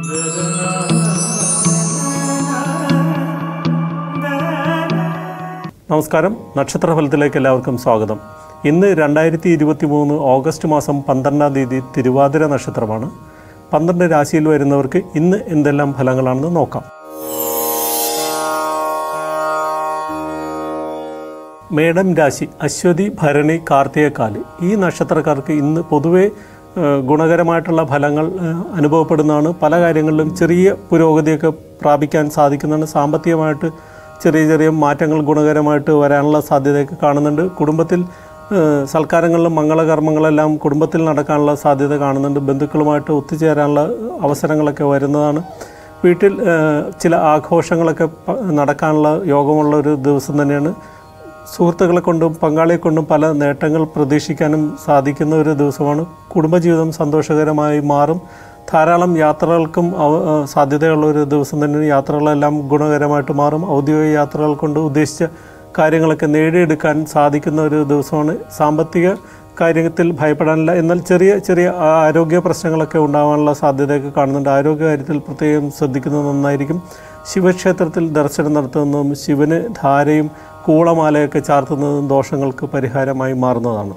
നമസ്കാരം നക്ഷത്രഫലത്തിലേക്ക് എല്ലാവർക്കും സ്വാഗതം ഇന്ന് രണ്ടായിരത്തി ഇരുപത്തി മൂന്ന് ഓഗസ്റ്റ് മാസം പന്ത്രണ്ടാം തീയതി തിരുവാതിര നക്ഷത്രമാണ് പന്ത്രണ്ട് രാശിയിൽ വരുന്നവർക്ക് ഇന്ന് എന്തെല്ലാം ഫലങ്ങളാണെന്ന് നോക്കാം മേടം രാശി അശ്വതി ഭരണി കാർത്തികക്കാല് ഈ നക്ഷത്രക്കാർക്ക് ഇന്ന് പൊതുവെ ഏഹ്, ഗുണകരമായിട്ടുള്ള ഫലങ്ങൾ ഏഹ്, അനുഭവപ്പെടുന്നതാണ് പല കാര്യങ്ങളിലും ചെറിയ പുരോഗതിയൊക്കെ പ്രാപിക്കാൻ സാധിക്കുന്നതാണ് സാമ്പത്തികമായിട്ട് ചെറിയ ചെറിയ മാറ്റങ്ങൾ ഗുണകരമായിട്ട് വരാനുള്ള സാധ്യതയൊക്കെ കാണുന്നുണ്ട് കുടുംബത്തിൽ ഏഹ്, സൽക്കാരങ്ങളിലും മംഗളകർമ്മങ്ങളെല്ലാം കുടുംബത്തിൽ നടക്കാനുള്ള സാധ്യത കാണുന്നുണ്ട് ബന്ധുക്കളുമായിട്ട് ഒത്തുചേരാനുള്ള അവസരങ്ങളൊക്കെ വരുന്നതാണ് വീട്ടിൽ ഏഹ്, ചില ആഘോഷങ്ങളൊക്കെ പ- നടക്കാനുള്ള യോഗമുള്ള ഒരു ദിവസം തന്നെയാണ് സുഹൃത്തുക്കളെ കൊണ്ടും പങ്കാളിയെ കൊണ്ടും പല നേട്ടങ്ങൾ പ്രതീക്ഷിക്കാനും സാധിക്കുന്ന ഒരു ദിവസമാണ് കുടുംബജീവിതം സന്തോഷകരമായി മാറും ധാരാളം യാത്രകൾക്കും അവ- ആ, സാധ്യതയുള്ള ഒരു ദിവസം തന്നെ യാത്രകളെല്ലാം ഗുണകരമായിട്ട് മാറും ഔദ്യോഗിക യാത്രകൾ കൊണ്ട് ഉദ്ദേശിച്ച കാര്യങ്ങളൊക്കെ നേടിയെടുക്കാൻ സാധിക്കുന്ന ഒരു ദിവസമാണ് സാമ്പത്തിക കാര്യത്തിൽ ഭയപ്പെടാനില്ല എന്നാൽ ചെറിയ ചെറിയ ആ, ആരോഗ്യ പ്രശ്നങ്ങളൊക്കെ ഉണ്ടാകാനുള്ള സാധ്യതയൊക്കെ കാണുന്നുണ്ട് ആരോഗ്യ കാര്യത്തിൽ പ്രത്യേകം ശ്രദ്ധിക്കുന്നത് നന്നായിരിക്കും ശിവക്ഷേത്രത്തിൽ ദർശനം നടത്തുന്നതും ശിവന് ധാരയും കൂളമാലയൊക്കെ ചാർത്തുന്നതും ദോഷങ്ങൾക്ക് പരിഹാരമായി മാറുന്നതാണ്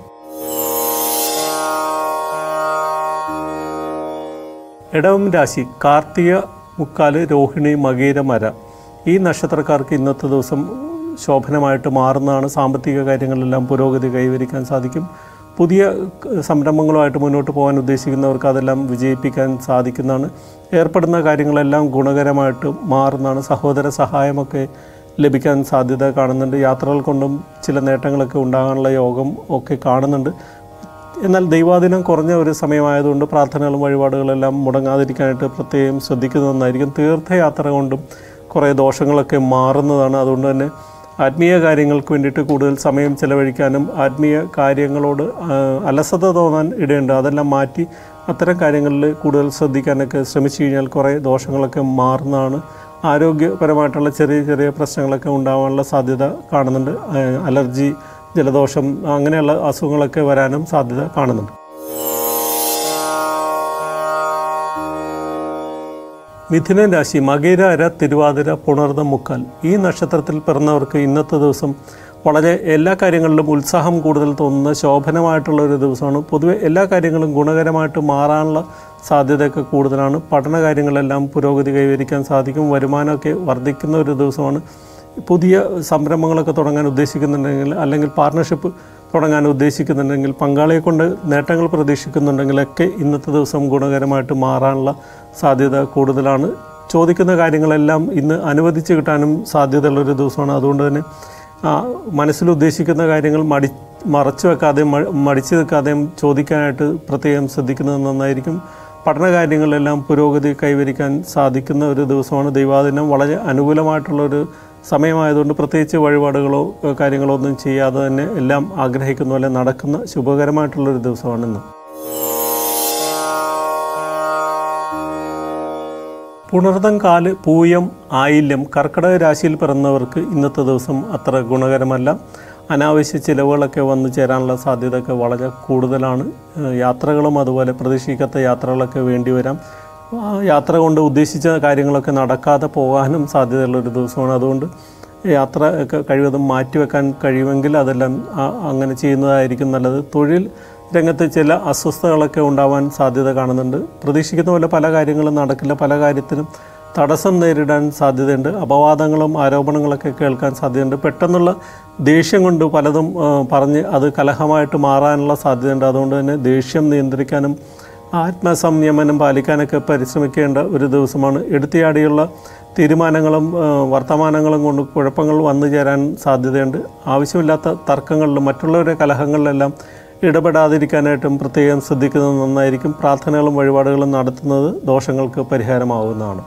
ഇടവം രാശി കാർത്തിക മുക്കാല് രോഹിണി മകീര മര ഈ നക്ഷത്രക്കാർക്ക് ഇന്നത്തെ ദിവസം ശോഭനമായിട്ട് മാറുന്നതാണ് സാമ്പത്തിക കാര്യങ്ങളിലെല്ലാം പുരോഗതി കൈവരിക്കാൻ സാധിക്കും പുതിയ ക- സംരംഭങ്ങളുമായിട്ട് മുന്നോട്ട് പോകാൻ ഉദ്ദേശിക്കുന്നവർക്ക് അതെല്ലാം വിജയിപ്പിക്കാൻ സാധിക്കുന്നതാണ് ഏർപ്പെടുന്ന കാര്യങ്ങളെല്ലാം ഗുണകരമായിട്ട് മാറുന്നതാണ് സഹോദര സഹായമൊക്കെ ലഭിക്കാൻ സാധ്യത കാണുന്നുണ്ട് യാത്രകൾ കൊണ്ടും ചില നേട്ടങ്ങളൊക്കെ ഉണ്ടാകാനുള്ള യോഗം ഒക്കെ കാണുന്നുണ്ട് എന്നാൽ ദൈവാധീനം കുറഞ്ഞ ഒരു സമയമായതുകൊണ്ട് പ്രാർത്ഥനകളും വഴിപാടുകളെല്ലാം മുടങ്ങാതിരിക്കാനായിട്ട് പ്രത്യേകം ശ്രദ്ധിക്കുന്നതെന്നായിരിക്കും തീർത്ഥയാത്ര കൊണ്ടും കുറേ ദോഷങ്ങളൊക്കെ മാറുന്നതാണ് അതുകൊണ്ട് തന്നെ ആത്മീയ കാര്യങ്ങൾക്ക് വേണ്ടിയിട്ട് കൂടുതൽ സമയം ചെലവഴിക്കാനും ആത്മീയ കാര്യങ്ങളോട് ആ, അലസത തോന്നാൻ ഇടയുണ്ട് അതെല്ലാം മാറ്റി അത്തരം കാര്യങ്ങളിൽ കൂടുതൽ ശ്രദ്ധിക്കാനൊക്കെ ശ്രമിച്ചു കഴിഞ്ഞാൽ കുറേ ദോഷങ്ങളൊക്കെ മാറുന്നതാണ് ആരോഗ്യപരമായിട്ടുള്ള ചെറിയ ചെറിയ പ്രശ്നങ്ങളൊക്കെ ഉണ്ടാകാനുള്ള സാധ്യത കാണുന്നുണ്ട് ആ, അലർജി ജലദോഷം അങ്ങനെയുള്ള അസുഖങ്ങളൊക്കെ വരാനും സാധ്യത കാണുന്നുണ്ട് മിഥുനൻ രാശി മകീര അര തിരുവാതിര പുണർദം മുക്കാൽ ഈ നക്ഷത്രത്തിൽ പിറന്നവർക്ക് ഇന്നത്തെ ദിവസം വളരെ എല്ലാ കാര്യങ്ങളിലും ഉത്സാഹം കൂടുതൽ തോന്നുന്ന ശോഭനമായിട്ടുള്ള ഒരു ദിവസമാണ് പൊതുവെ എല്ലാ കാര്യങ്ങളും ഗുണകരമായിട്ട് മാറാനുള്ള സാധ്യതയൊക്കെ കൂടുതലാണ് പഠന കാര്യങ്ങളെല്ലാം പുരോഗതി കൈവരിക്കാൻ സാധിക്കും വരുമാനമൊക്കെ വർദ്ധിക്കുന്ന ഒരു ദിവസമാണ് പുതിയ സംരംഭങ്ങളൊക്കെ തുടങ്ങാൻ ഉദ്ദേശിക്കുന്നുണ്ടെങ്കിൽ അല്ലെങ്കിൽ പാർട്ണർഷിപ്പ് തുടങ്ങാൻ ഉദ്ദേശിക്കുന്നുണ്ടെങ്കിൽ പങ്കാളിയെ കൊണ്ട് നേട്ടങ്ങൾ പ്രതീക്ഷിക്കുന്നുണ്ടെങ്കിലൊക്കെ ഇന്നത്തെ ദിവസം ഗുണകരമായിട്ട് മാറാനുള്ള സാധ്യത കൂടുതലാണ് ചോദിക്കുന്ന കാര്യങ്ങളെല്ലാം ഇന്ന് അനുവദിച്ച് കിട്ടാനും സാധ്യതയുള്ളൊരു ദിവസമാണ് അതുകൊണ്ട് തന്നെ ആ, മനസ്സിൽ ഉദ്ദേശിക്കുന്ന കാര്യങ്ങൾ മടി മറച്ചു വെക്കാതെയും മ- മടിച്ചു നിൽക്കാതെയും ചോദിക്കാനായിട്ട് പ്രത്യേകം ശ്രദ്ധിക്കുന്നത് നന്നായിരിക്കും പഠന കാര്യങ്ങളിലെല്ലാം പുരോഗതി കൈവരിക്കാൻ സാധിക്കുന്ന ഒരു ദിവസമാണ് ദൈവാദിനം വളരെ അനുകൂലമായിട്ടുള്ള ഒരു സമയമായതുകൊണ്ട് പ്രത്യേകിച്ച് വഴിപാടുകളോ ഏഹ്, കാര്യങ്ങളോ ഒന്നും ചെയ്യാതെ തന്നെ എല്ലാം ആഗ്രഹിക്കുന്ന പോലെ നടക്കുന്ന ശുഭകരമായിട്ടുള്ളൊരു ദിവസമാണ് ഇന്ന് പുണർതം കാല് പൂയം ആയില്യം കർക്കിടക രാശിയിൽ പിറന്നവർക്ക് ഇന്നത്തെ ദിവസം അത്ര ഗുണകരമല്ല അനാവശ്യ ചിലവുകളൊക്കെ വന്നു ചേരാനുള്ള സാധ്യതയൊക്കെ വളരെ കൂടുതലാണ് ഏഹ് യാത്രകളും അതുപോലെ പ്രതീക്ഷിക്കാത്ത യാത്രകളൊക്കെ വേണ്ടി വരാം ആ യാത്ര കൊണ്ട് ഉദ്ദേശിച്ച കാര്യങ്ങളൊക്കെ നടക്കാതെ പോകാനും സാധ്യതയുള്ള ഒരു ദിവസമാണ് അതുകൊണ്ട് യാത്ര ഒക്കെ കഴിവതും മാറ്റിവെക്കാൻ കഴിയുമെങ്കിൽ അതെല്ലാം ആ- അങ്ങനെ ചെയ്യുന്നതായിരിക്കും നല്ലത് തൊഴിൽ രംഗത്ത് ചില അസ്വസ്ഥതകളൊക്കെ ഉണ്ടാവാൻ സാധ്യത കാണുന്നുണ്ട് പ്രതീക്ഷിക്കുന്ന പോലെ പല കാര്യങ്ങളും നടക്കില്ല പല കാര്യത്തിനും തടസ്സം നേരിടാൻ സാധ്യതയുണ്ട് അപവാദങ്ങളും ആരോപണങ്ങളൊക്കെ കേൾക്കാൻ സാധ്യതയുണ്ട് പെട്ടെന്നുള്ള ദേഷ്യം കൊണ്ട് പലതും ആ, പറഞ്ഞ് അത് കലഹമായിട്ട് മാറാനുള്ള സാധ്യതയുണ്ട് അതുകൊണ്ട് തന്നെ ദേഷ്യം നിയന്ത്രിക്കാനും ആത്മസംയമനം പാലിക്കാനൊക്കെ പരിശ്രമിക്കേണ്ട ഒരു ദിവസമാണ് എടുത്തിയാടിയുള്ള തീരുമാനങ്ങളും ആ, വർത്തമാനങ്ങളും കൊണ്ട് കുഴപ്പങ്ങൾ വന്നു ചേരാൻ സാധ്യതയുണ്ട് ആവശ്യമില്ലാത്ത തർക്കങ്ങളിലും മറ്റുള്ളവരുടെ കലഹങ്ങളിലെല്ലാം ഇടപെടാതിരിക്കാനായിട്ടും പ്രത്യേകം ശ്രദ്ധിക്കുന്നത് നന്നായിരിക്കും പ്രാർത്ഥനകളും വഴിപാടുകളും നടത്തുന്നത് ദോഷങ്ങൾക്ക് പരിഹാരമാവുന്നതാണ്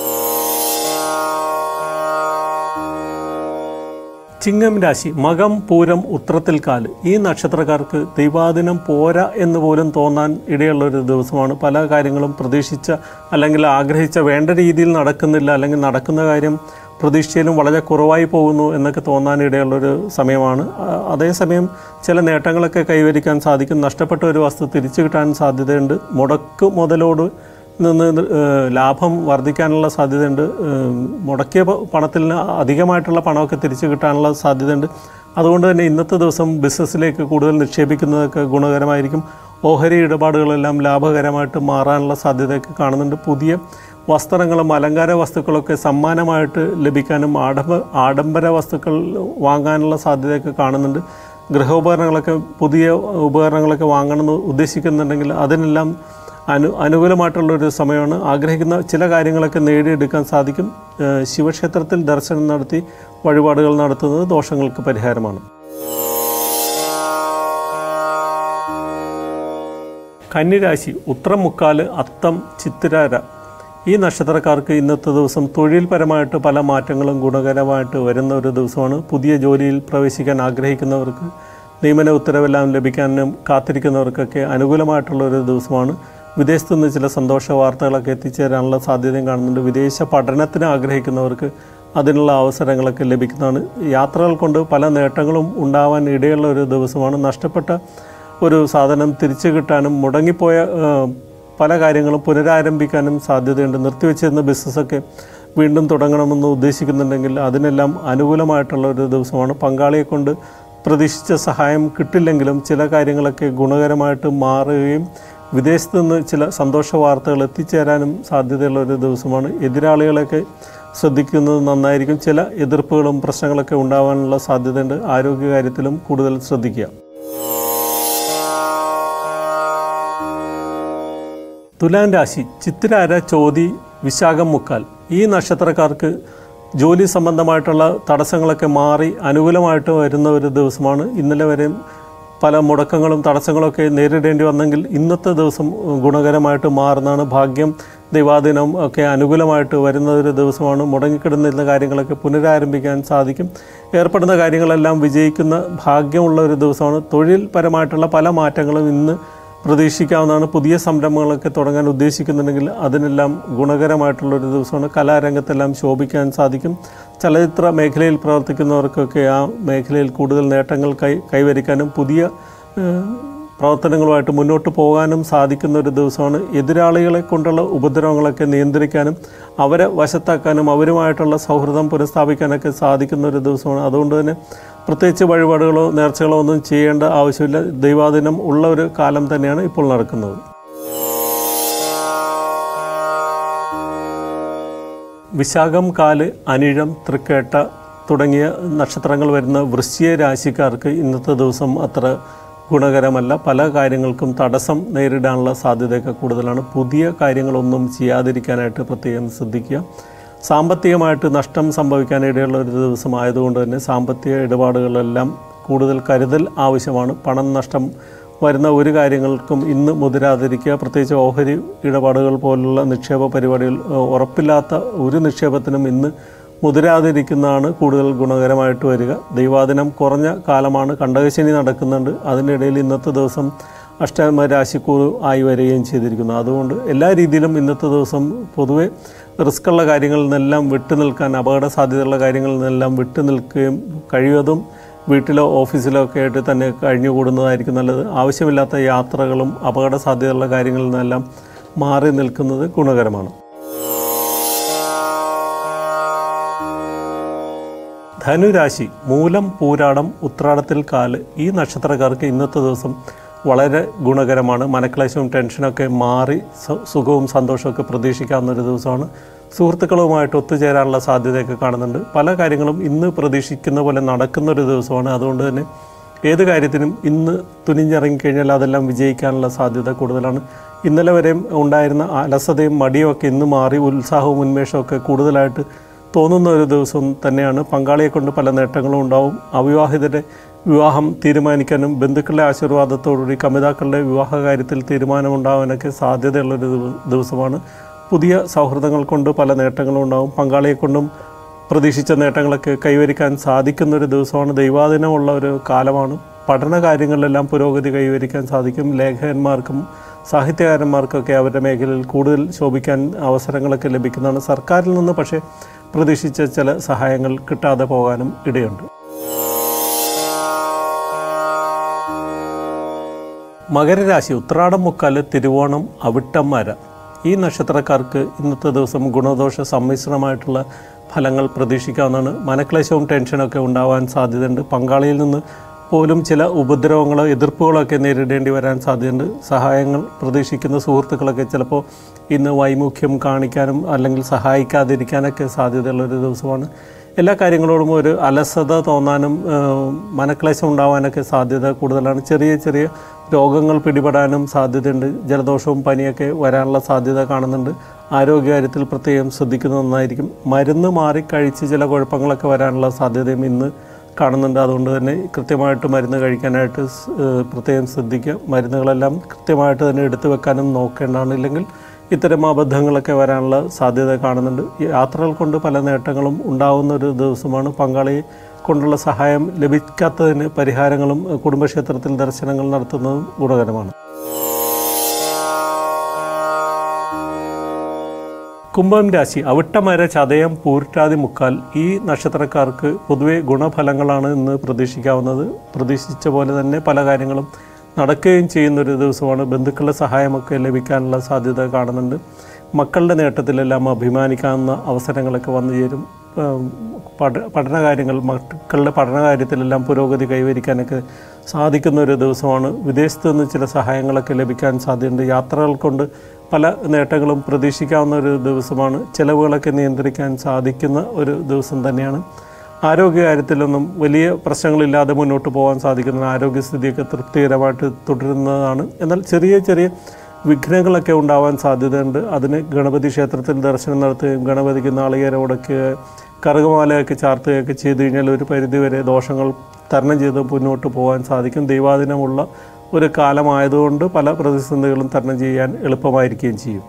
ചിങ്ങം രാശി മകം പൂരം ഉത്രത്തിൽ കാല് ഈ നക്ഷത്രക്കാർക്ക് ദൈവാദിനം പോരാ എന്ന് പോലും തോന്നാൻ ഇടയുള്ള ഒരു ദിവസമാണ് പല കാര്യങ്ങളും പ്രതീക്ഷിച്ച അല്ലെങ്കിൽ ആഗ്രഹിച്ച വേണ്ട രീതിയിൽ നടക്കുന്നില്ല അല്ലെങ്കിൽ നടക്കുന്ന കാര്യം പ്രതീക്ഷിച്ചാലും വളരെ കുറവായി പോകുന്നു എന്നൊക്കെ തോന്നാൻ ഇടയുള്ളൊരു സമയമാണ് ആ, അതേസമയം ചില നേട്ടങ്ങളൊക്കെ കൈവരിക്കാൻ സാധിക്കും നഷ്ടപ്പെട്ട ഒരു വസ്തു തിരിച്ചു കിട്ടാൻ സാധ്യതയുണ്ട് മുടക്ക് മുതലോട് നിന്ന് ഏഹ്, ലാഭം വർദ്ധിക്കാനുള്ള സാധ്യതയുണ്ട് ഏഹ്, മുടക്കിയ പ- പണത്തിൽ നിന്ന് അധികമായിട്ടുള്ള പണമൊക്കെ തിരിച്ചു കിട്ടാനുള്ള സാധ്യതയുണ്ട് അതുകൊണ്ട് തന്നെ ഇന്നത്തെ ദിവസം ബിസിനസ്സിലേക്ക് കൂടുതൽ നിക്ഷേപിക്കുന്നതൊക്കെ ഗുണകരമായിരിക്കും ഓഹരി ഇടപാടുകളെല്ലാം ലാഭകരമായിട്ട് മാറാനുള്ള സാധ്യതയൊക്കെ കാണുന്നുണ്ട് പുതിയ വസ്ത്രങ്ങളും അലങ്കാര വസ്തുക്കളൊക്കെ സമ്മാനമായിട്ട് ലഭിക്കാനും ആഡംബ ആഡംബര വസ്തുക്കൾ വാങ്ങാനുള്ള സാധ്യതയൊക്കെ കാണുന്നുണ്ട് ഗൃഹോപകരണങ്ങളൊക്കെ പുതിയ ഉപകരണങ്ങളൊക്കെ വാങ്ങണമെന്ന് ഉദ്ദേശിക്കുന്നുണ്ടെങ്കിൽ അതിനെല്ലാം അനു അനുകൂലമായിട്ടുള്ളൊരു സമയമാണ് ആഗ്രഹിക്കുന്ന ചില കാര്യങ്ങളൊക്കെ നേടിയെടുക്കാൻ സാധിക്കും ഏഹ് ശിവക്ഷേത്രത്തിൽ ദർശനം നടത്തി വഴിപാടുകൾ നടത്തുന്നത് ദോഷങ്ങൾക്ക് പരിഹാരമാണ് കന്നിരാശി ഉത്രം മുക്കാല് അത്തം ചിത്തിരാര ഈ നക്ഷത്രക്കാർക്ക് ഇന്നത്തെ ദിവസം തൊഴിൽപരമായിട്ട് പല മാറ്റങ്ങളും ഗുണകരമായിട്ട് വരുന്ന ഒരു ദിവസമാണ് പുതിയ ജോലിയിൽ പ്രവേശിക്കാൻ ആഗ്രഹിക്കുന്നവർക്ക് നിയമന ഉത്തരവെല്ലാം ലഭിക്കാനും കാത്തിരിക്കുന്നവർക്കൊക്കെ അനുകൂലമായിട്ടുള്ള ഒരു ദിവസമാണ് വിദേശത്തു നിന്ന് ചില സന്തോഷ വാർത്തകളൊക്കെ എത്തിച്ചേരാനുള്ള സാധ്യതയും കാണുന്നുണ്ട് വിദേശ പഠനത്തിന് ആഗ്രഹിക്കുന്നവർക്ക് അതിനുള്ള അവസരങ്ങളൊക്കെ ലഭിക്കുന്നതാണ് യാത്രകൾ കൊണ്ട് പല നേട്ടങ്ങളും ഉണ്ടാവാൻ ഇടയുള്ള ഒരു ദിവസമാണ് നഷ്ടപ്പെട്ട ഒരു സാധനം തിരിച്ചു കിട്ടാനും മുടങ്ങിപ്പോയ ആ, പല കാര്യങ്ങളും പുനരാരംഭിക്കാനും സാധ്യതയുണ്ട് നിർത്തിവെച്ചിരുന്ന ബിസിനസ്സൊക്കെ വീണ്ടും തുടങ്ങണമെന്ന് ഉദ്ദേശിക്കുന്നുണ്ടെങ്കിൽ അതിനെല്ലാം അനുകൂലമായിട്ടുള്ള ഒരു ദിവസമാണ് പങ്കാളിയെ കൊണ്ട് പ്രതീക്ഷിച്ച സഹായം കിട്ടില്ലെങ്കിലും ചില കാര്യങ്ങളൊക്കെ ഗുണകരമായിട്ട് മാറുകയും വിദേശത്ത് നിന്ന് ചില സന്തോഷ വാർത്തകൾ എത്തിച്ചേരാനും സാധ്യതയുള്ള ഒരു ദിവസമാണ് എതിരാളികളെയൊക്കെ ശ്രദ്ധിക്കുന്നത് നന്നായിരിക്കും ചില എതിർപ്പുകളും പ്രശ്നങ്ങളൊക്കെ ഉണ്ടാവാനുള്ള സാധ്യതയുണ്ട് ആരോഗ്യകാര്യത്തിലും കൂടുതൽ ശ്രദ്ധിക്കുക തുലാൻ രാശി ചിത്തിരാര ചോതി വിശാഖം മുക്കാൽ ഈ നക്ഷത്രക്കാർക്ക് ജോലി സംബന്ധമായിട്ടുള്ള തടസ്സങ്ങളൊക്കെ മാറി അനുകൂലമായിട്ട് വരുന്ന ഒരു ദിവസമാണ് ഇന്നലെ വരെ പല മുടക്കങ്ങളും തടസ്സങ്ങളൊക്കെ നേരിടേണ്ടി വന്നെങ്കിൽ ഇന്നത്തെ ദിവസം ഗുണകരമായിട്ട് മാറുന്നതാണ് ഭാഗ്യം ദൈവാധീനം ഒക്കെ അനുകൂലമായിട്ട് വരുന്ന ഒരു ദിവസമാണ് മുടങ്ങിക്കിടന്നിരുന്ന കാര്യങ്ങളൊക്കെ പുനരാരംഭിക്കാൻ സാധിക്കും ഏർപ്പെടുന്ന കാര്യങ്ങളെല്ലാം വിജയിക്കുന്ന ഭാഗ്യമുള്ള ഒരു ദിവസമാണ് തൊഴിൽപരമായിട്ടുള്ള പല മാറ്റങ്ങളും ഇന്ന് പ്രതീക്ഷിക്കാവുന്നതാണ് പുതിയ സംരംഭങ്ങളൊക്കെ തുടങ്ങാൻ ഉദ്ദേശിക്കുന്നുണ്ടെങ്കിൽ അതിനെല്ലാം ഗുണകരമായിട്ടുള്ളൊരു ദിവസമാണ് കലാരംഗത്തെല്ലാം ശോഭിക്കാൻ സാധിക്കും ചലച്ചിത്ര മേഖലയിൽ പ്രവർത്തിക്കുന്നവർക്കൊക്കെ ആ മേഖലയിൽ കൂടുതൽ നേട്ടങ്ങൾ കൈ കൈവരിക്കാനും പുതിയ ഏഹ്, പ്രവർത്തനങ്ങളുമായിട്ട് മുന്നോട്ട് പോകാനും സാധിക്കുന്ന ഒരു ദിവസമാണ് എതിരാളികളെ കൊണ്ടുള്ള ഉപദ്രവങ്ങളൊക്കെ നിയന്ത്രിക്കാനും അവരെ വശത്താക്കാനും അവരുമായിട്ടുള്ള സൗഹൃദം പുനഃസ്ഥാപിക്കാനൊക്കെ സാധിക്കുന്ന ഒരു ദിവസമാണ് അതുകൊണ്ട് തന്നെ പ്രത്യേകിച്ച് വഴിപാടുകളോ നേർച്ചകളോ ഒന്നും ചെയ്യേണ്ട ആവശ്യമില്ല ദൈവാധീനം ഉള്ള ഒരു കാലം തന്നെയാണ് ഇപ്പോൾ നടക്കുന്നത് വിശാഖം കാല് അനിഴം തൃക്കേട്ട തുടങ്ങിയ നക്ഷത്രങ്ങൾ വരുന്ന വൃശ്ചിക രാശിക്കാർക്ക് ഇന്നത്തെ ദിവസം അത്ര ഗുണകരമല്ല പല കാര്യങ്ങൾക്കും തടസ്സം നേരിടാനുള്ള സാധ്യതയൊക്കെ കൂടുതലാണ് പുതിയ കാര്യങ്ങളൊന്നും ചെയ്യാതിരിക്കാനായിട്ട് പ്രത്യേകം ശ്രദ്ധിക്കുക സാമ്പത്തികമായിട്ട് നഷ്ടം സംഭവിക്കാനിടയുള്ള ഒരു ദിവസം ആയതുകൊണ്ട് തന്നെ സാമ്പത്തിക ഇടപാടുകളെല്ലാം കൂടുതൽ കരുതൽ ആവശ്യമാണ് പണം നഷ്ടം വരുന്ന ഒരു കാര്യങ്ങൾക്കും ഇന്ന് മുതിരാതിരിക്കുക പ്രത്യേകിച്ച് ഓഹരി ഇടപാടുകൾ പോലുള്ള നിക്ഷേപ പരിപാടികൾ ഏഹ്, ഉറപ്പില്ലാത്ത ഒരു നിക്ഷേപത്തിനും ഇന്ന് മുതിരാതിരിക്കുന്നതാണ് കൂടുതൽ ഗുണകരമായിട്ട് വരിക ദൈവാദിനം കുറഞ്ഞ കാലമാണ് കണ്ടകശനി നടക്കുന്നുണ്ട് അതിനിടയിൽ ഇന്നത്തെ ദിവസം അഷ്ടമ രാശിക്കൂർ ആയി വരികയും ചെയ്തിരിക്കുന്നു അതുകൊണ്ട് എല്ലാ രീതിയിലും ഇന്നത്തെ ദിവസം പൊതുവെ റിസ്ക്കുള്ള കാര്യങ്ങളിൽ നിന്നെല്ലാം വിട്ടു നിൽക്കാൻ അപകട സാധ്യതയുള്ള കാര്യങ്ങളിൽ നിന്നെല്ലാം വിട്ടു നിൽക്കുകയും കഴിവതും വീട്ടിലോ ഓഫീസിലോ ഒക്കെ ആയിട്ട് തന്നെ കഴിഞ്ഞുകൂടുന്നതായിരിക്കും നല്ലത് ആവശ്യമില്ലാത്ത യാത്രകളും അപകട സാധ്യതയുള്ള കാര്യങ്ങളിൽ നിന്നെല്ലാം മാറി നിൽക്കുന്നത് ഗുണകരമാണ് ധനുരാശി മൂലം പൂരാടം ഉത്രാടത്തിൽ കാല് ഈ നക്ഷത്രക്കാർക്ക് ഇന്നത്തെ ദിവസം വളരെ ഗുണകരമാണ് മനക്ലേശവും ടെൻഷനൊക്കെ മാറി സ- സുഖവും സന്തോഷമൊക്കെ പ്രതീക്ഷിക്കാവുന്ന ഒരു ദിവസമാണ് സുഹൃത്തുക്കളുമായിട്ട് ഒത്തുചേരാനുള്ള സാധ്യതയൊക്കെ കാണുന്നുണ്ട് പല കാര്യങ്ങളും ഇന്ന് പ്രതീക്ഷിക്കുന്ന പോലെ നടക്കുന്ന ഒരു ദിവസമാണ് അതുകൊണ്ട് തന്നെ ഏത് കാര്യത്തിനും ഇന്ന് തുനിഞ്ഞിറങ്ങിക്കഴിഞ്ഞാൽ അതെല്ലാം വിജയിക്കാനുള്ള സാധ്യത കൂടുതലാണ് ഇന്നലെ വരെയും ഉണ്ടായിരുന്ന അലസതയും മടിയും ഒക്കെ ഇന്ന് മാറി ഉത്സാഹവും ഉന്മേഷവും ഒക്കെ കൂടുതലായിട്ട് തോന്നുന്ന ഒരു ദിവസം തന്നെയാണ് പങ്കാളിയെ കൊണ്ട് പല നേട്ടങ്ങളും ഉണ്ടാവും അവിവാഹിതരെ വിവാഹം തീരുമാനിക്കാനും ബന്ധുക്കളുടെ ആശീർവാദത്തോടുകൂടി കമിതാക്കളുടെ വിവാഹ കാര്യത്തിൽ തീരുമാനമുണ്ടാവാനൊക്കെ സാധ്യതയുള്ളൊരു ദിവ- ദിവസമാണ് പുതിയ സൗഹൃദങ്ങൾ കൊണ്ട് പല നേട്ടങ്ങളും ഉണ്ടാവും പങ്കാളിയെ കൊണ്ടും പ്രതീക്ഷിച്ച നേട്ടങ്ങളൊക്കെ കൈവരിക്കാൻ സാധിക്കുന്ന ഒരു ദിവസമാണ് ദൈവാധീനമുള്ള ഒരു കാലമാണ് പഠന കാര്യങ്ങളിലെല്ലാം പുരോഗതി കൈവരിക്കാൻ സാധിക്കും ലേഖകന്മാർക്കും സാഹിത്യകാരന്മാർക്കൊക്കെ അവരുടെ മേഖലയിൽ കൂടുതൽ ശോഭിക്കാൻ അവസരങ്ങളൊക്കെ ലഭിക്കുന്നതാണ് സർക്കാരിൽ നിന്ന് പക്ഷേ പ്രതീക്ഷിച്ച ചില സഹായങ്ങൾ കിട്ടാതെ പോകാനും ഇടയുണ്ട് മകരരാശി ഉത്രാടം മുക്കാല് തിരുവോണം അവിട്ടം മര ഈ നക്ഷത്രക്കാർക്ക് ഇന്നത്തെ ദിവസം ഗുണദോഷ സമ്മിശ്രമായിട്ടുള്ള ഫലങ്ങൾ പ്രതീക്ഷിക്കാവുന്നതാണ് മനക്ലേശവും ടെൻഷനൊക്കെ ഉണ്ടാവാൻ സാധ്യതയുണ്ട് പങ്കാളിയിൽ നിന്ന് പോലും ചില ഉപദ്രവങ്ങളോ എതിർപ്പുകളോ ഒക്കെ നേരിടേണ്ടി വരാൻ സാധ്യതയുണ്ട് സഹായങ്ങൾ പ്രതീക്ഷിക്കുന്ന സുഹൃത്തുക്കളൊക്കെ ചിലപ്പോൾ ഇന്ന് വൈമുഖ്യം കാണിക്കാനും അല്ലെങ്കിൽ സഹായിക്കാതിരിക്കാനൊക്കെ സാധ്യതയുള്ള ഒരു ദിവസമാണ് എല്ലാ കാര്യങ്ങളോടും ഒരു അലസത തോന്നാനും ഏഹ്, മനക്ലേശം ഉണ്ടാവാനൊക്കെ സാധ്യത കൂടുതലാണ് ചെറിയ ചെറിയ രോഗങ്ങൾ പിടിപെടാനും സാധ്യതയുണ്ട് ജലദോഷവും പനിയൊക്കെ വരാനുള്ള സാധ്യത കാണുന്നുണ്ട് ആരോഗ്യകാര്യത്തിൽ പ്രത്യേകം ശ്രദ്ധിക്കുന്നത് നന്നായിരിക്കും മരുന്ന് മാറി കഴിച്ച് ചില കുഴപ്പങ്ങളൊക്കെ വരാനുള്ള സാധ്യതയും ഇന്ന് കാണുന്നുണ്ട് അതുകൊണ്ട് തന്നെ കൃത്യമായിട്ട് മരുന്ന് കഴിക്കാനായിട്ട് സ്- ഏഹ് പ്രത്യേകം ശ്രദ്ധിക്കുക മരുന്നുകളെല്ലാം കൃത്യമായിട്ട് തന്നെ എടുത്തു വെക്കാനും നോക്കേണ്ടതാണ് ഇല്ലെങ്കിൽ ഇത്തരം അബദ്ധങ്ങളൊക്കെ വരാനുള്ള സാധ്യത കാണുന്നുണ്ട് ഈ യാത്രകൾ കൊണ്ട് പല നേട്ടങ്ങളും ഉണ്ടാവുന്ന ഒരു ദിവസമാണ് പങ്കാളി കൊണ്ടുള്ള സഹായം ലഭിക്കാത്തതിന് പരിഹാരങ്ങളും ഏഹ് കുടുംബക്ഷേത്രത്തിൽ ദർശനങ്ങൾ നടത്തുന്നതും ഗുണകരമാണ് കുംഭം രാശി അവിട്ടമര ചതയം പൂരിട്ടാതി മുക്കാൽ ഈ നക്ഷത്രക്കാർക്ക് പൊതുവെ ഗുണഫലങ്ങളാണ് ഇന്ന് പ്രതീക്ഷിക്കാവുന്നത് പ്രതീക്ഷിച്ച പോലെ തന്നെ പല കാര്യങ്ങളും നടക്കുകയും ചെയ്യുന്ന ഒരു ദിവസമാണ് ബന്ധുക്കളുടെ സഹായമൊക്കെ ലഭിക്കാനുള്ള സാധ്യത കാണുന്നുണ്ട് മക്കളുടെ നേട്ടത്തിലെല്ലാം അഭിമാനിക്കാവുന്ന അവസരങ്ങളൊക്കെ വന്നു ചേരും ഉം, പഠ പഠനകാര്യങ്ങൾ മക്കളുടെ പഠനകാര്യത്തിലെല്ലാം പുരോഗതി കൈവരിക്കാനൊക്കെ സാധിക്കുന്ന ഒരു ദിവസമാണ് വിദേശത്ത് നിന്ന് ചില സഹായങ്ങളൊക്കെ ലഭിക്കാൻ സാധ്യതയുണ്ട് യാത്രകൾ കൊണ്ട് പല നേട്ടങ്ങളും പ്രതീക്ഷിക്കാവുന്ന ഒരു ദിവസമാണ് ചിലവുകളൊക്കെ നിയന്ത്രിക്കാൻ സാധിക്കുന്ന ഒരു ദിവസം തന്നെയാണ് ആരോഗ്യകാര്യത്തിലൊന്നും വലിയ പ്രശ്നങ്ങളില്ലാതെ മുന്നോട്ട് പോകാൻ സാധിക്കുന്ന ആരോഗ്യസ്ഥിതിയൊക്കെ തൃപ്തികരമായിട്ട് തുടരുന്നതാണ് എന്നാൽ ചെറിയ ചെറിയ വിഘ്നങ്ങളൊക്കെ ഉണ്ടാവാൻ സാധ്യതയുണ്ട് അതിന് ഗണപതി ക്ഷേത്രത്തിൽ ദർശനം നടത്തുകയും ഗണപതിക്ക് നാളികേരം ഉടക്കുക കറുകമാലയൊക്കെ ചാർത്തുകയൊക്കെ ചെയ്തു കഴിഞ്ഞാൽ ഒരു പരിധിവരെ ദോഷങ്ങൾ തരണം ചെയ്ത് മുന്നോട്ട് പോകാൻ സാധിക്കും ദൈവാധീനമുള്ള ഒരു കാലമായതുകൊണ്ട് പല പ്രതിസന്ധികളും തരണം ചെയ്യാൻ എളുപ്പമായിരിക്കുകയും ചെയ്യും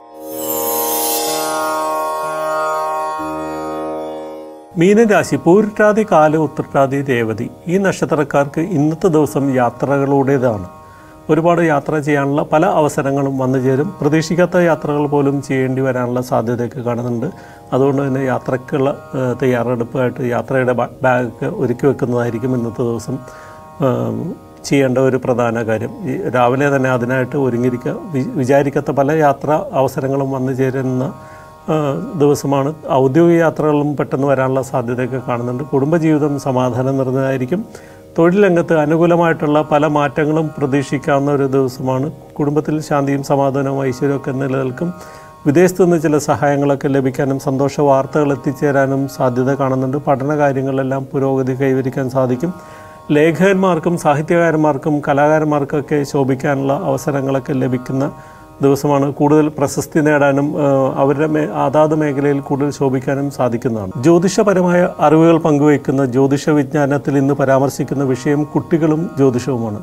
മീനരാശി പൂരിട്ടാതി കാല ഉത്രട്ടാതി രേവതി ഈ നക്ഷത്രക്കാർക്ക് ഇന്നത്തെ ദിവസം യാത്രകളുടേതാണ് ഒരുപാട് യാത്ര ചെയ്യാനുള്ള പല അവസരങ്ങളും വന്നു ചേരും പ്രതീക്ഷിക്കാത്ത യാത്രകൾ പോലും ചെയ്യേണ്ടി വരാനുള്ള സാധ്യതയൊക്കെ കാണുന്നുണ്ട് അതുകൊണ്ട് തന്നെ യാത്രയ്ക്കുള്ള ഏഹ്, തയ്യാറെടുപ്പായിട്ട് യാത്രയുടെ ബാ- ബാഗ് ഒരുക്കി വെക്കുന്നതായിരിക്കും ഇന്നത്തെ ദിവസം ഏഹ്, ചെയ്യേണ്ട ഒരു പ്രധാന കാര്യം ഈ രാവിലെ തന്നെ അതിനായിട്ട് ഒരുങ്ങിയിരിക്കുക വി- വിചാരിക്കാത്ത പല യാത്രാ അവസരങ്ങളും വന്നു ചേരുന്ന ആ, ദിവസമാണ് ഔദ്യോഗിക യാത്രകളും പെട്ടെന്ന് വരാനുള്ള സാധ്യതയൊക്കെ കാണുന്നുണ്ട് കുടുംബജീവിതം സമാധാനം നിറഞ്ഞതായിരിക്കും തൊഴിൽ രംഗത്ത് അനുകൂലമായിട്ടുള്ള പല മാറ്റങ്ങളും പ്രതീക്ഷിക്കാവുന്ന ഒരു ദിവസമാണ് കുടുംബത്തിൽ ശാന്തിയും സമാധാനവും ഐശ്വര്യമൊക്കെ നിലനിൽക്കും വിദേശത്തു നിന്ന് ചില സഹായങ്ങളൊക്കെ ലഭിക്കാനും സന്തോഷ വാർത്തകൾ എത്തിച്ചേരാനും സാധ്യത കാണുന്നുണ്ട് പഠന കാര്യങ്ങളിലെല്ലാം പുരോഗതി കൈവരിക്കാൻ സാധിക്കും ലേഖകന്മാർക്കും സാഹിത്യകാരന്മാർക്കും കലാകാരന്മാർക്കൊക്കെ ശോഭിക്കാനുള്ള അവസരങ്ങളൊക്കെ ലഭിക്കുന്ന ദിവസമാണ് കൂടുതൽ പ്രശസ്തി നേടാനും ആ, അവരുടെ മേ അതാത് മേഖലയിൽ കൂടുതൽ ശോഭിക്കാനും സാധിക്കുന്നതാണ് ജ്യോതിഷപരമായ അറിവുകൾ പങ്കുവയ്ക്കുന്ന ജ്യോതിഷ വിജ്ഞാനത്തിൽ ഇന്ന് പരാമർശിക്കുന്ന വിഷയം കുട്ടികളും ജ്യോതിഷവുമാണ്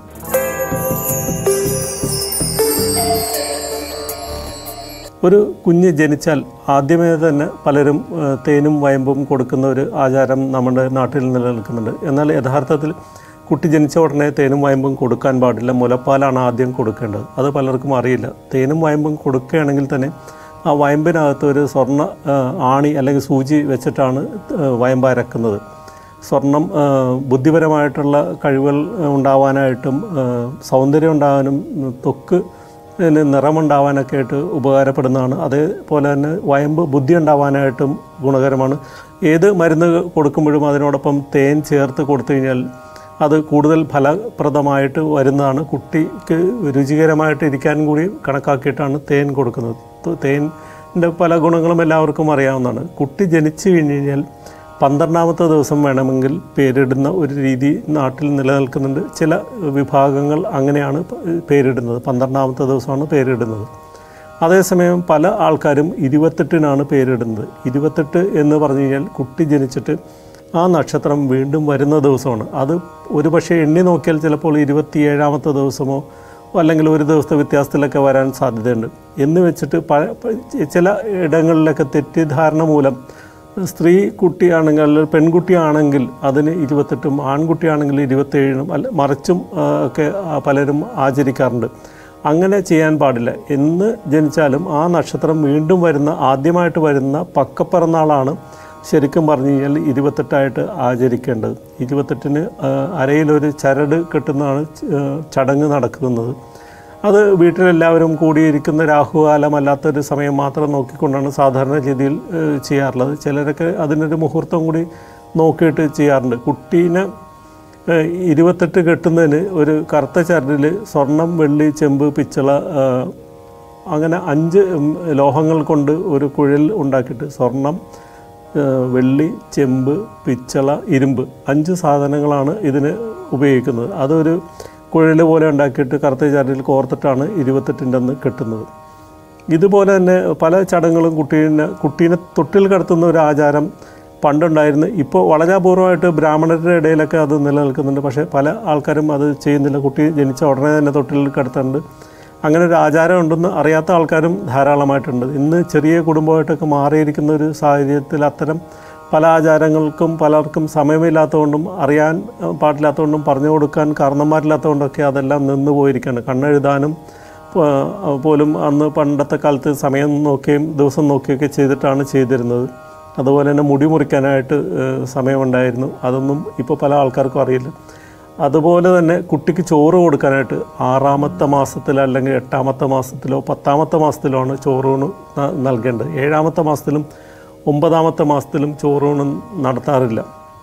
ഒരു കുഞ്ഞ് ജനിച്ചാൽ ആദ്യമേ തന്നെ പലരും ആ, തേനും വയമ്പും കൊടുക്കുന്ന ഒരു ആചാരം നമ്മുടെ നാട്ടിൽ നിലനിൽക്കുന്നുണ്ട് എന്നാൽ യഥാർത്ഥത്തിൽ കുട്ടി ജനിച്ച ഉടനെ തേനും വയമ്പും കൊടുക്കാൻ പാടില്ല മുലപ്പാലാണ് ആദ്യം കൊടുക്കേണ്ടത് അത് പലർക്കും അറിയില്ല തേനും വയമ്പും കൊടുക്കുകയാണെങ്കിൽ തന്നെ ആ വയമ്പിനകത്ത് ഒരു സ്വർണ്ണ ആ, ആണി അല്ലെങ്കിൽ സൂചി വെച്ചിട്ടാണ് ആ, വയമ്പ് അരക്കുന്നത് സ്വർണം ആ, ബുദ്ധിപരമായിട്ടുള്ള കഴിവുകൾ ആ, ഉണ്ടാവാനായിട്ടും ആ, സൗന്ദര്യം ഉണ്ടാകാനും ഉം, ത്വക്ക് ഇതിന് നിറമുണ്ടാവാനൊക്കെ ആയിട്ട് ഉപകാരപ്പെടുന്നതാണ് അതേപോലെ തന്നെ വയമ്പ് ബുദ്ധി ഉണ്ടാവാനായിട്ടും ഗുണകരമാണ് ഏത് മരുന്ന് കൊടുക്കുമ്പോഴും അതിനോടൊപ്പം തേൻ ചേർത്ത് കൊടുത്തു കഴിഞ്ഞാൽ അത് കൂടുതൽ ഫലപ്രദമായിട്ട് വരുന്നതാണ് കുട്ടിക്ക് രുചികരമായിട്ട് ഇരിക്കാനും കൂടി കണക്കാക്കിയിട്ടാണ് തേൻ കൊടുക്കുന്നത് ത- തേനിൻ്റെ പല ഗുണങ്ങളും എല്ലാവർക്കും അറിയാവുന്നതാണ് കുട്ടി ജനിച്ചു കഴിഞ്ഞ് കഴിഞ്ഞാൽ പന്ത്രണ്ടാമത്തെ ദിവസം വേണമെങ്കിൽ പേരിടുന്ന ഒരു രീതി നാട്ടിൽ നിലനിൽക്കുന്നുണ്ട് ചില വിഭാഗങ്ങൾ അങ്ങനെയാണ് പ- പേരിടുന്നത് പന്ത്രണ്ടാമത്തെ ദിവസമാണ് പേരിടുന്നത് അതേസമയം പല ആൾക്കാരും ഇരുപത്തെട്ടിനാണ് പേരിടുന്നത് ഇരുപത്തെട്ട് എന്ന് പറഞ്ഞു കഴിഞ്ഞാൽ കുട്ടി ജനിച്ചിട്ട് ആ നക്ഷത്രം വീണ്ടും വരുന്ന ദിവസമാണ് അത് ഒരു പക്ഷേ എണ്ണി നോക്കിയാൽ ചിലപ്പോൾ ഇരുപത്തിയേഴാമത്തെ ദിവസമോ അല്ലെങ്കിൽ ഒരു ദിവസത്തെ വ്യത്യാസത്തിലൊക്കെ വരാൻ സാധ്യതയുണ്ട് എന്ന് വെച്ചിട്ട് പ പ- ചില ഇടങ്ങളിലൊക്കെ തെറ്റിദ്ധാരണ മൂലം സ്ത്രീ കുട്ടിയാണെങ്കിൽ അല്ലെങ്കിൽ പെൺകുട്ടിയാണെങ്കിൽ അതിന് ഇരുപത്തെട്ടും ആൺകുട്ടിയാണെങ്കിൽ ഇരുപത്തേഴിനും അല്ല മറിച്ചും ആ, ഒക്കെ ആ, പലരും ആചരിക്കാറുണ്ട് അങ്ങനെ ചെയ്യാൻ പാടില്ല എന്ന് ജനിച്ചാലും ആ നക്ഷത്രം വീണ്ടും വരുന്ന ആദ്യമായിട്ട് വരുന്ന പക്കപ്പിറന്നാളാണ് ശരിക്കും പറഞ്ഞു കഴിഞ്ഞാൽ ഇരുപത്തെട്ടായിട്ട് ആചരിക്കേണ്ടത് ഇരുപത്തെട്ടിന് ആ, അരയിലൊരു ചരട് കെട്ടുന്നതാണ് ച- ആ, ചടങ്ങ് നടക്കുന്നത് അത് വീട്ടിലെല്ലാവരും കൂടിയിരിക്കുന്ന രാഹുകാലമല്ലാത്തൊരു സമയം മാത്രം നോക്കിക്കൊണ്ടാണ് സാധാരണ രീതിയിൽ ഏഹ്, ചെയ്യാറുള്ളത് ചിലരൊക്കെ അതിനൊരു മുഹൂർത്തം കൂടി നോക്കിയിട്ട് ചെയ്യാറുണ്ട് കുട്ടീനെ ഏഹ്, ഇരുപത്തെട്ട് കെട്ടുന്നതിന് ഒരു കറുത്ത ചരടിൽ സ്വർണം വെള്ളി ചെമ്പ് പിച്ചള ഏഹ്, അങ്ങനെ അഞ്ച് ഉം, ലോഹങ്ങൾ കൊണ്ട് ഒരു കുഴൽ ഉണ്ടാക്കിയിട്ട് സ്വർണം ഏഹ്, വെള്ളി ചെമ്പ് പിച്ചള ഇരുമ്പ് അഞ്ച് സാധനങ്ങളാണ് ഇതിന് ഉപയോഗിക്കുന്നത് അതൊരു കുഴൽ പോലെ ഉണ്ടാക്കിയിട്ട് കറുത്ത ചരടിൽ കോർത്തിട്ടാണ് ഇരുപത്തെട്ടിൻ്റെ അന്ന് കെട്ടുന്നത് ഇതുപോലെ തന്നെ പല ചടങ്ങുകളും കുട്ടീനെ കുട്ടീനെ തൊട്ടിൽ കടത്തുന്ന ഒരു ആചാരം പണ്ടുണ്ടായിരുന്നു ഇപ്പോൾ വളരെ അപൂർവമായിട്ട് ബ്രാഹ്മണരുടെ ഇടയിലൊക്കെ അത് നിലനിൽക്കുന്നുണ്ട് പക്ഷേ പല ആൾക്കാരും അത് ചെയ്യുന്നില്ല കുട്ടി ജനിച്ച ഉടനെ തന്നെ തൊട്ടിൽ കടത്തുന്നുണ്ട് അങ്ങനെ ഒരു ആചാരം ഉണ്ടെന്ന് അറിയാത്ത ആൾക്കാരും ധാരാളമായിട്ടുണ്ട് ഇന്ന് ചെറിയ കുടുംബമായിട്ടൊക്കെ മാറിയിരിക്കുന്ന ഒരു സാഹചര്യത്തിൽ അത്തരം പല ആചാരങ്ങൾക്കും പലർക്കും സമയമില്ലാത്തതുകൊണ്ടും അറിയാൻ ഏഹ്, പാടില്ലാത്തതുകൊണ്ടും പറഞ്ഞു കൊടുക്കാൻ കാരണന്മാരില്ലാത്തതുകൊണ്ടൊക്കെ അതെല്ലാം നിന്ന് പോയിരിക്കുകയാണ് കണ്ണെഴുതാനും പോ- പോലും അന്ന് പണ്ടത്തെ കാലത്ത് സമയം നോക്കുകയും ദിവസം നോക്കുകയൊക്കെ ചെയ്തിട്ടാണ് ചെയ്തിരുന്നത് അതുപോലെ തന്നെ മുടി മുറിക്കാനായിട്ട് ഏഹ്, സമയമുണ്ടായിരുന്നു അതൊന്നും ഇപ്പോൾ പല ആൾക്കാർക്കും അറിയില്ല അതുപോലെ തന്നെ കുട്ടിക്ക് ചോറ് കൊടുക്കാനായിട്ട് ആറാമത്തെ മാസത്തിൽ അല്ലെങ്കിൽ എട്ടാമത്തെ മാസത്തിലോ പത്താമത്തെ മാസത്തിലോ ആണ് ചോറൂണ് ന- നൽകേണ്ടത് ഏഴാമത്തെ മാസത്തിലും ഒമ്പതാമത്തെ മാസത്തിലും ചോറൂണ് നടത്താറില്ല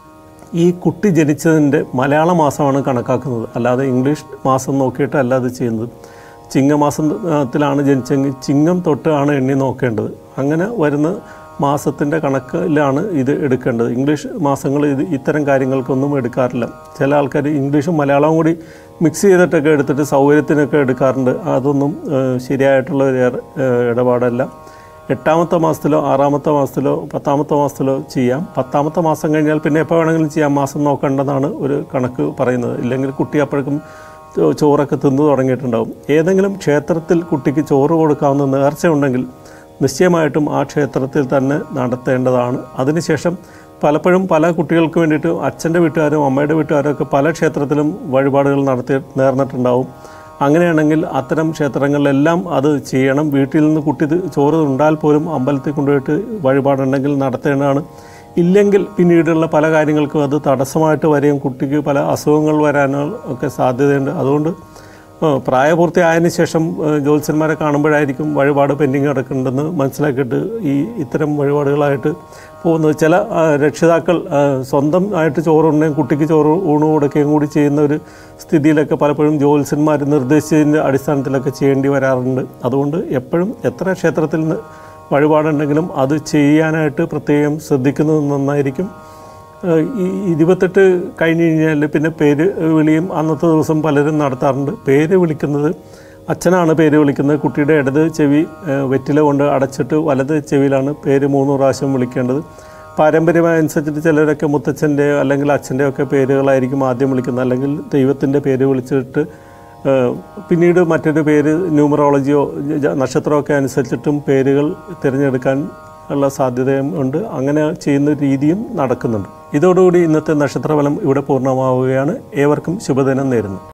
ഈ കുട്ടി ജനിച്ചതിൻ്റെ മലയാള മാസമാണ് കണക്കാക്കുന്നത് അല്ലാതെ ഇംഗ്ലീഷ് മാസം നോക്കിയിട്ടല്ല അത് ചെയ്യുന്നത് ചിങ്ങമാസത്തിലാണ് ജനിച്ചെങ്കിൽ ചിങ്ങം തൊട്ട് ആണ് എണ്ണി നോക്കേണ്ടത് അങ്ങനെ വരുന്ന മാസത്തിൻ്റെ കണക്കിലാണ് ഇത് എടുക്കേണ്ടത് ഇംഗ്ലീഷ് മാസങ്ങൾ ഇത് ഇത്തരം കാര്യങ്ങൾക്കൊന്നും എടുക്കാറില്ല ചില ആൾക്കാർ ഇംഗ്ലീഷും മലയാളവും കൂടി മിക്സ് ചെയ്തിട്ടൊക്കെ എടുത്തിട്ട് സൗകര്യത്തിനൊക്കെ എടുക്കാറുണ്ട് അതൊന്നും ഏഹ്, ശരിയായിട്ടുള്ള ഒരു ഏർ- ഏഹ്, ഇടപാടല്ല എട്ടാമത്തെ മാസത്തിലോ ആറാമത്തെ മാസത്തിലോ പത്താമത്തെ മാസത്തിലോ ചെയ്യാം പത്താമത്തെ മാസം കഴിഞ്ഞാൽ പിന്നെ എപ്പോൾ വേണമെങ്കിലും ചെയ്യാം മാസം നോക്കേണ്ടതാണ് ഒരു കണക്ക് പറയുന്നത് ഇല്ലെങ്കിൽ കുട്ടി അപ്പോഴേക്കും ചോ- ചോറൊക്കെ തിന്നു തുടങ്ങിയിട്ടുണ്ടാവും ഏതെങ്കിലും ക്ഷേത്രത്തിൽ കുട്ടിക്ക് ചോറ് കൊടുക്കാവുന്ന നേർച്ച ഉണ്ടെങ്കിൽ നിശ്ചയമായിട്ടും ആ ക്ഷേത്രത്തിൽ തന്നെ നടത്തേണ്ടതാണ് അതിനുശേഷം പലപ്പോഴും പല കുട്ടികൾക്ക് വേണ്ടിയിട്ട് അച്ഛൻ്റെ വീട്ടുകാരും അമ്മയുടെ വീട്ടുകാരും ഒക്കെ പല ക്ഷേത്രത്തിലും വഴിപാടുകൾ നടത്തി നേർന്നിട്ടുണ്ടാവും അങ്ങനെയാണെങ്കിൽ അത്തരം ക്ഷേത്രങ്ങളിലെല്ലാം അത് ചെയ്യണം വീട്ടിൽ നിന്ന് കുട്ടി ഇത് ചോറ് ഉണ്ടാൽ പോലും അമ്പലത്തിൽ കൊണ്ടുപോയിട്ട് വഴിപാടുണ്ടെങ്കിൽ നടത്തേണ്ടതാണ് ഇല്ലെങ്കിൽ പിന്നീടുള്ള പല കാര്യങ്ങൾക്കും അത് തടസ്സമായിട്ട് വരെയും കുട്ടിക്ക് പല അസുഖങ്ങൾ വരാനോ ഒക്കെ സാധ്യതയുണ്ട് അതുകൊണ്ട് ആ, പ്രായപൂർത്തിയായതിനു ശേഷം ആ, ജ്യോത്സ്യന്മാരെ കാണുമ്പോഴായിരിക്കും വഴിപാട് പെൻഡിങ് കിടക്കുന്നുണ്ടെന്ന് മനസ്സിലാക്കിയിട്ട് ഈ ഇത്തരം വഴിപാടുകളായിട്ട് പോകുന്നത് ചില ആ, രക്ഷിതാക്കൾ ആ, സ്വന്തം ആയിട്ട് ചോറുണ്ടെങ്കിൽ കുട്ടിക്ക് ചോറ് ഊണ് കൊടുക്കുകയും കൂടി ചെയ്യുന്ന ഒരു സ്ഥിതിയിലൊക്കെ പലപ്പോഴും ജ്യോത്സ്യന്മാർ നിർദ്ദേശിച്ചതിൻ്റെ അടിസ്ഥാനത്തിലൊക്കെ ചെയ്യേണ്ടി വരാറുണ്ട് അതുകൊണ്ട് എപ്പോഴും എത്ര ക്ഷേത്രത്തിൽ നിന്ന് വഴിപാടുണ്ടെങ്കിലും അത് ചെയ്യാനായിട്ട് പ്രത്യേകം ശ്രദ്ധിക്കുന്നത് നന്നായിരിക്കും ഏഹ് ഈ ഇരുപത്തെട്ട് കഴിഞ്ഞ് കഴിഞ്ഞാൽ പിന്നെ പേര് വിളിയും അന്നത്തെ ദിവസം പലരും നടത്താറുണ്ട് പേര് വിളിക്കുന്നത് അച്ഛനാണ് പേര് വിളിക്കുന്നത് കുട്ടിയുടെ ഇടത് ചെവി ഏഹ് വെറ്റില കൊണ്ട് അടച്ചിട്ട് വലത് ചെവിയിലാണ് പേര് മൂന്ന് പ്രാവശ്യം വിളിക്കേണ്ടത് പാരമ്പര്യമായി അനുസരിച്ചിട്ട് ചിലരൊക്കെ മുത്തച്ഛൻ്റെ അല്ലെങ്കിൽ അച്ഛൻ്റെ ഒക്കെ പേരുകളായിരിക്കും ആദ്യം വിളിക്കുന്നത് അല്ലെങ്കിൽ ദൈവത്തിൻ്റെ പേര് വിളിച്ചിട്ട് ഏഹ് പിന്നീട് മറ്റൊരു പേര് ന്യൂമറോളജിയോ ജ- നക്ഷത്രമൊക്കെ അനുസരിച്ചിട്ടും പേരുകൾ തിരഞ്ഞെടുക്കാൻ ഉള്ള സാധ്യതയും ഉണ്ട് അങ്ങനെ ചെയ്യുന്ന രീതിയും നടക്കുന്നുണ്ട് ഇതോടുകൂടി ഇന്നത്തെ നക്ഷത്രഫലം ഇവിടെ പൂർണ്ണമാവുകയാണ് ഏവർക്കും ശുഭദിനം നേരുന്നു